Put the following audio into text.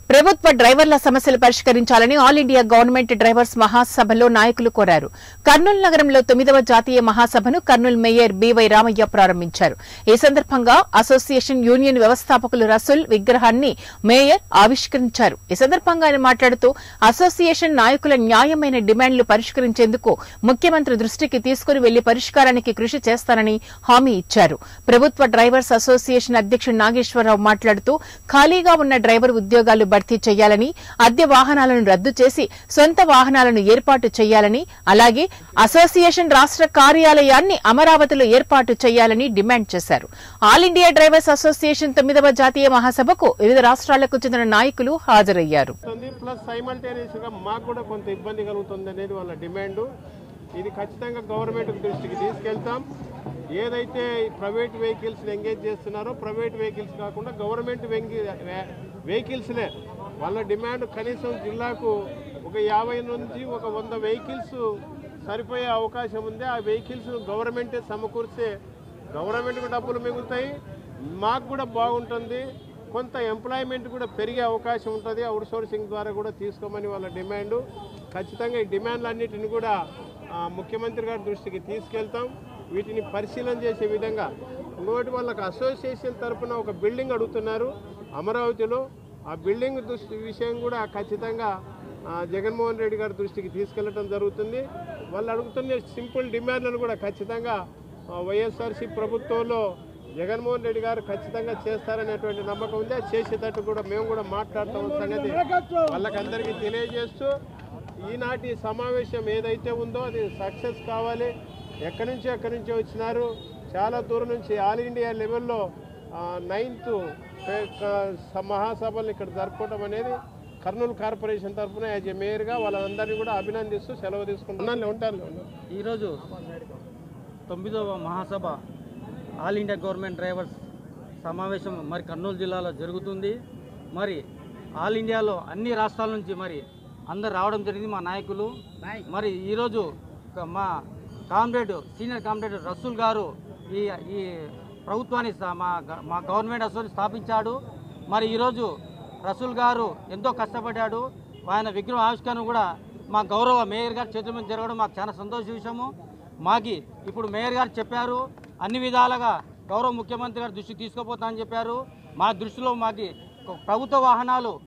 ప్రభుత్వ డ్రైవర్ల సమస్యలు పరిష్కరించాలని ఆల్ ఇండియా గవర్నమెంట్ డ్రైవర్స్ మహాసభలో నాయకులు కోరారు కర్నూలు నగరంలో తొమ్మిదవ జాతీయ మహాసభను కర్నూలు మేయర్ బీవై రామయ్య ప్రారంభించారు ఈ సందర్భంగా అసోసియేషన్ యూనియన్ వ్యవస్థాపకులు రసూల్ విగ్రహాన్ని మేయర్ ఆవిష్కరించారు ఈ సందర్భంగా ఆయన మాట్లాడుతూ అసోసియేషన్ నాయకుల న్యాయమైన డిమాండ్లు పరిష్కరించేందుకు ముఖ్యమంత్రి దృష్టికి తీసుకుని వెళ్లి పరిష్కారానికి కృషి చేస్తానని హామీ ఇచ్చారు ప్రభుత్వ డ్రైవర్స్ అసోసియేషన్ అధ్యక్షుడు నాగేశ్వరరావు మాట్లాడుతూ ఖాళీగా ఉన్న డ్రైవర్ ఉద్యోగాలు భర్తీ చేయాలని అద్దె వాహనాలను రద్దు చేసి సొంత వాహనాలను ఏర్పాటు చేయాలని అలాగే అసోసియేషన్ రాష్ట్ర కార్యాలయాన్ని అమరావతిలో ఏర్పాటు చేయాలని డిమాండ్ చేశారు ఆల్ ఇండియా డ్రైవర్స్ అసోసియేషన్ తొమ్మిదవ జాతీయ మహాసభకు వివిధ రాష్ట్రాలకు చెందిన నాయకులు హాజరయ్యారు ఉంది ప్లస్ సైమల్టేనియస్ గా మాకు కూడా కొంత ఇబ్బంది కలుగుతుంది అనేది వాళ్ళ డిమాండ్ ఇది ఖచ్చితంగా గవర్నమెంట్ దృష్టికి తీసుకెళ్తాం ఏదైతే ప్రైవేట్ వెహికల్స్ ఎంగేజ్ చేస్తున్నారో ప్రైవేట్ వెహికల్స్ కాకుండా గవర్నమెంట్ వెహికల్స్నే వాళ్ళ డిమాండ్ కనీసం జిల్లాకు ఒక యాభై నుంచి ఒక వంద వెహికల్స్ సరిపోయే అవకాశం ఉంది ఆ వెహికల్స్ గవర్నమెంటే సమకూర్చే గవర్నమెంట్కు డబ్బులు మిగులుతాయి మాకు కూడా బాగుంటుంది కొంత ఎంప్లాయ్మెంట్ కూడా పెరిగే అవకాశం ఉంటుంది అవుట్ సోర్సింగ్ ద్వారా కూడా తీసుకోమని వాళ్ళ డిమాండ్ ఖచ్చితంగా ఈ డిమాండ్లన్నిటిని కూడా ఆ, ముఖ్యమంత్రి గారి దృష్టికి తీసుకెళ్తాం వీటిని పరిశీలన చేసే విధంగా ఇంకోటి వాళ్ళకి అసోసియేషన్ తరపున ఒక బిల్డింగ్ అడుగుతున్నారు అమరావతిలో ఆ బిల్డింగ్ దృష్టి విషయం కూడా ఖచ్చితంగా ఆ, జగన్మోహన్ రెడ్డి గారి దృష్టికి తీసుకెళ్లడం జరుగుతుంది వాళ్ళు అడుగుతున్న సింపుల్ డిమాండ్లను కూడా ఖచ్చితంగా ఆ, వైఎస్ఆర్సీ ప్రభుత్వంలో జగన్మోహన్ రెడ్డి గారు ఖచ్చితంగా చేస్తారనేటువంటి నమ్మకం ఉంది అది చేసేటట్టు కూడా మేము కూడా మాట్లాడతాం సంగతి వాళ్ళకందరికీ తెలియజేస్తూ ఈనాటి సమావేశం ఏదైతే ఉందో అది సక్సెస్ కావాలి ఎక్కడి నుంచి ఎక్కడి నుంచి వచ్చినారు చాలా దూరం నుంచి ఆల్ ఇండియా లెవెల్లో నైన్త్ మహాసభలు ఇక్కడ జరుపుకోవడం అనేది కర్నూలు కార్పొరేషన్ తరఫున యాజ్ ఎ మేయర్గా వాళ్ళందరినీ కూడా అభినందిస్తూ సెలవు తీసుకుంటున్నాను ఉంటాను ఈరోజు తొమ్మిదవ మహాసభ ఆల్ ఇండియా గవర్నమెంట్ డ్రైవర్స్ సమావేశం మరి కర్నూలు జిల్లాలో జరుగుతుంది మరి ఆల్ ఇండియాలో అన్ని రాష్ట్రాల నుంచి మరి అందరు రావడం జరిగింది మా నాయకులు మరి ఈరోజు ఒక మా కామ్రేడ్ సీనియర్ కామ్రేడ్ రసూల్ గారు ఈ ఈ ప్రభుత్వాన్ని స- మా గ- మా గవర్నమెంట్ అసలు స్థాపించాడు మరి ఈరోజు రసూల్ గారు ఎంతో కష్టపడ్డాడు ఆయన విగ్రహం ఆవిష్కరణ కూడా మా గౌరవ మేయర్ గారి చేతుల మీద జరగడం మాకు చాలా సంతోష విషయము మాకి ఇప్పుడు మేయర్ గారు చెప్పారు అన్ని విధాలుగా గౌరవ ముఖ్యమంత్రి గారు దృష్టికి తీసుకుపోతామని చెప్పారు మా దృష్టిలో మాకి ఒక ప్రభుత్వ వాహనాలు